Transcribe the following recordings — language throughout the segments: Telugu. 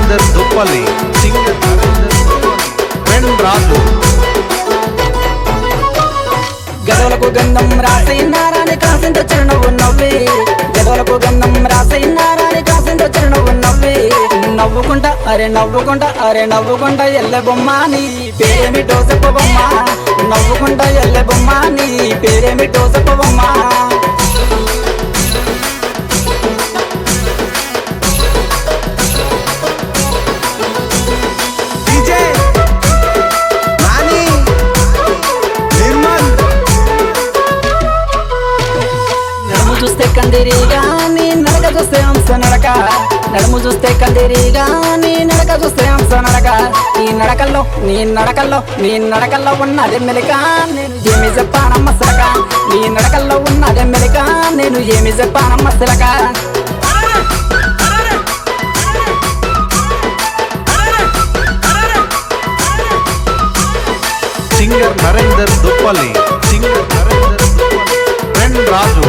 నరేందర్ దుప్పలి సింగర్ నరేందర్ దుప్పలి వెన్ రాజు గదవలకు గంధం రాసైనారాని కాసింత చిరునవ్వు నవ్వి గదవలకు గంధం రాసైనారాని కాసింత చిరునవ్వు నవ్వి నవ్వుకుంటా అరే నవ్వుకుంటా అరే నవ్వుకుంటా ఎల్లె బొమ్మ నీ పేరేమిటో చెప్పబొమ్మ నవ్వుకుంటా ఎల్లె బొమ్మ నీ పేరేమిటో చెప్పబొమ్మ డీజే నాని నిర్మల్ నడుము చూస్తే కందిరిగా నీ నడక చూస్తే హంస నడక నడుము చూస్తే కందిరిగా నీ నడక చూస్తే హంస నడక నీ నడకల్లో నీ నడకల్లో నీ నడకల్లో ఉన్నది మెలిక నేను ఏమి చెప్పానమ్మ సిలక నీ నడకల్లో ఉన్నది మెలిక నేను ఏమి చెప్పానమ్మ సిలక సింగర్ నరేందర్ దుప్పలి సింగర్ నరేందర్ దుప్పలి వెన్ రాజు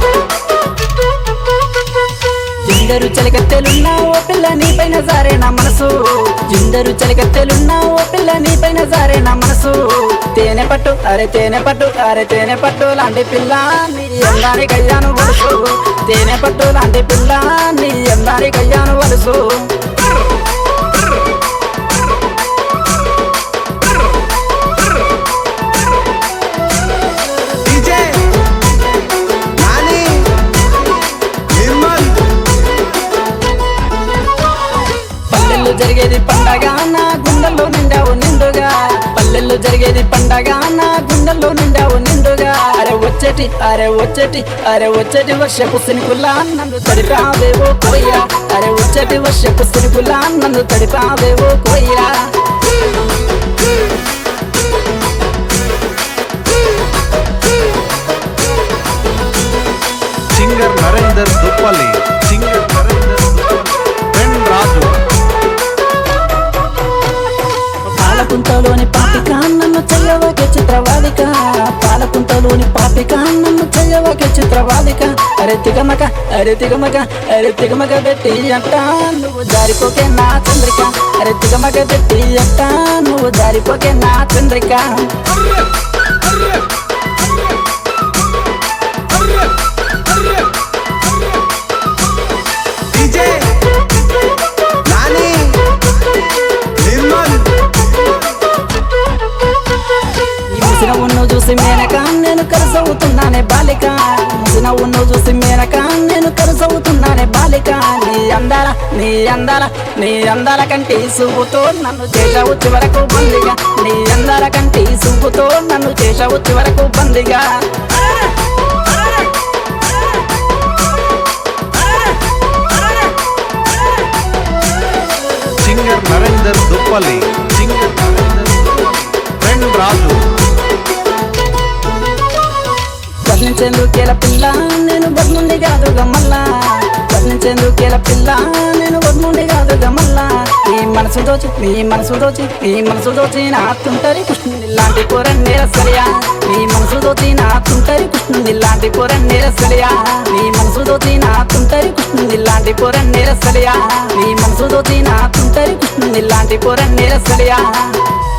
ఇందరు చలికత్తెలున్నా ఓ పిల్ల నీ పైన సారే నా మనసు ఇందరు చలికత్తెలున్నా ఓ పిల్ల నీ పైన సారే నా మనసు తేనె పట్టు అరే తేనె పట్టు అరే తేనె పట్టు లాంటి పిల్ల నీ అందాని కయ్యాను వలుసు తేనె పట్టు లాంటి పిల్ల నీ అందాని కయ్యాను వలుసు డీజే నాని నిర్మల్ పల్లెల్లో జరిగేది పండగ నా గుండెల్లో నిండావు నిండుగా పల్లెల్లో జరిగేది పండగ నా గుండెల్లో నిండావు నిండుగా అరే వచ్చేటి అరే వచ్చేటి అరే వచ్చేటి వర్షపు సినుకులా నన్ను తడిపావేవో కోయ్యా అరే వచ్చేటి వర్షపు సినుకులా నన్ను తడిపావేవో కోయ్యా సింగర్ నరేందర్ దుప్పలి సింగర్ నరేందర్ దుప్పలి వెన్ రాజు పాలకుంటలోని పాపిక నన్ను చెయ్యవకే చిత్రవాదిక పాలకుంటలోని పాపిక నన్ను చెయ్యవకే చిత్రవాదిక అరే తిగమక అరే తిగమక అరే తిగమక పెట్టి అంట నువ్వు జారిపోకే నా చంద్రిక అరే తిగమక పెట్టి అంట నువ్వు జారిపోకే నా చంద్రిక డీజే నాని నిర్మల్ ఈ ముసిన ఉన్ను చూసి మేనక నేను కరుసవుతున్నానే బాలిక ముసిన ఉన్ను చూసి మేనక నేను కరుసవుతున్నానే బాలిక నీ అందాల నీ అందాల నీ అందాల కంటి చూపుతో నన్ను చేసావు చివరకు బందిగా నీ అందాల కంటి చూపుతో నన్ను చేసావు చివరకు బందిగా సింగర్ నరేందర్ దుప్పలి సింగర్ నరేందర్ దుప్పలి వెన్ రాజు వర్ణించేందుకేల పిల్ల నేను బొమ్ముండి కాదు గమ్మల్లా వర్ణించేందుకేల పిల్ల నేను బొమ్ముండి కాదు గమ్మల్లా నీ మనసు దోచి నీ మనసు దోచి నీ మనసు దోచి నా తుంటరి కృష్ణుని లాంటి కూర నేరసలియా నీ మనసు దోచి నా తుంటరి కృష్ణుని లాంటి కూర నేరసలియా నీ మనసు దోచి నా తుంటరి కృష్ణుని లాంటి కూర నేరసలియా నీ మనసు దోచి నా తుంటరి కృష్ణుని లాంటి కూర నేరసలియా